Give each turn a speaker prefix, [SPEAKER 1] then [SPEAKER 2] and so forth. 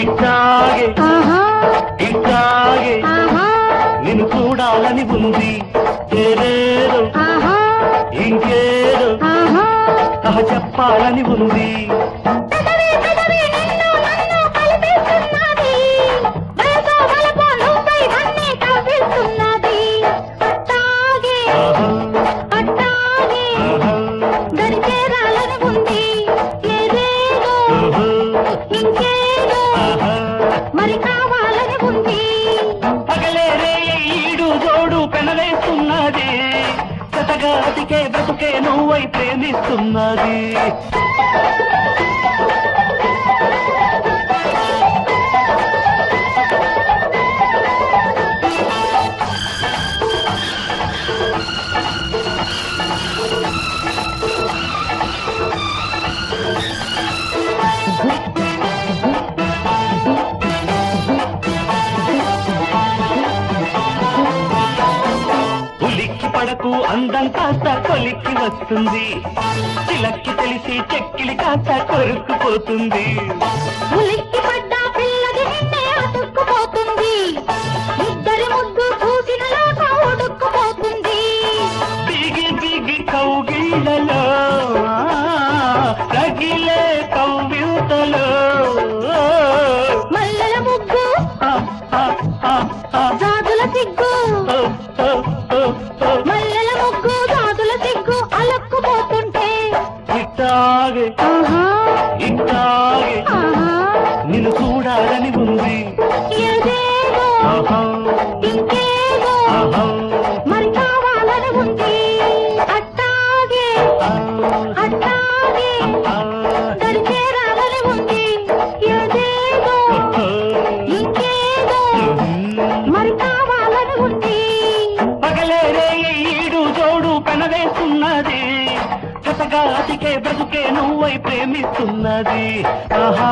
[SPEAKER 1] ఇట్టాగే
[SPEAKER 2] ఆహా
[SPEAKER 1] ఇట్టాగే
[SPEAKER 2] ఆహా
[SPEAKER 1] నిన్ను చూడాలని ఉంది ఏదేదో
[SPEAKER 2] ఆహా
[SPEAKER 1] ఇంకేదో
[SPEAKER 2] ఆహా
[SPEAKER 1] ఆహ చెప్పాలని ఉంది
[SPEAKER 2] పెదవి పెదవి నిన్ను నన్ను కలిపిస్తున్నది వయసు వలపు నువ్వై నన్నే కవ్విస్తున్నది అట్టాగే
[SPEAKER 1] ఆహా,
[SPEAKER 2] అట్టాగే
[SPEAKER 1] ఆహా,
[SPEAKER 2] దరి చేరాలని ఉంది ఏదేదో
[SPEAKER 1] ఆహా,
[SPEAKER 2] ఇంకేదో
[SPEAKER 1] ఆహా.
[SPEAKER 2] మరి కావాలని ఉంది
[SPEAKER 1] పగలే రే ఈడు జోడు పెనవేస్తున్నది కథగా అతికే బ్రతుకే నువ్వై ప్రేమిస్తున్నది ఉలిక్కి పడకు అందం కాస్త కొలిక్కి వస్తుంది చిలక్కి తెలిసి చెక్కిలి కాస్త కొరుక్కుపోతుంది
[SPEAKER 2] ఉలిక్కి పడ్డ పిల్లది నిన్నే అతుక్కుపోతుంది ఇద్దరి ముద్దు చూసిన లోక ఉడుక్కుపోతుంది
[SPEAKER 1] బిగి బిగి కౌగిళ్ళలో రగిలే కవ్యూతలో
[SPEAKER 2] మల్లెల ముగ్గు
[SPEAKER 1] ఆ, ఆ, ఆ, ఆ,
[SPEAKER 2] జాతుల సిగ్గు
[SPEAKER 1] ఓ, ఓ, ఓ, ఓ.
[SPEAKER 2] మల్లెల ముగ్గు జాతుల సిగ్గు అలక్కుపోతుంటే
[SPEAKER 1] ఇట్టాగే
[SPEAKER 2] ఆహా
[SPEAKER 1] ఇట్టాగే
[SPEAKER 2] ఆహా
[SPEAKER 1] నిన్ను చూడాలని ఉంది
[SPEAKER 2] ఏదేదో
[SPEAKER 1] ఆహా,
[SPEAKER 2] ఇంకేదో
[SPEAKER 1] ఆహా,
[SPEAKER 2] మరి కావాలని ఉంది అట్టాగే
[SPEAKER 1] ఆ,
[SPEAKER 2] అట్టాగే
[SPEAKER 1] ఆ,
[SPEAKER 2] దరి చేరాలని ఉంది ఏదేదో
[SPEAKER 1] ఓ,
[SPEAKER 2] ఇంకేదో మరి కావాలని ఉంది
[SPEAKER 1] పగలే రే ఈడు జోడు పెనవేస్తున్నది కథగా అతికే బ్రతుకే నువ్వై ప్రేమిస్తున్నది ఆహా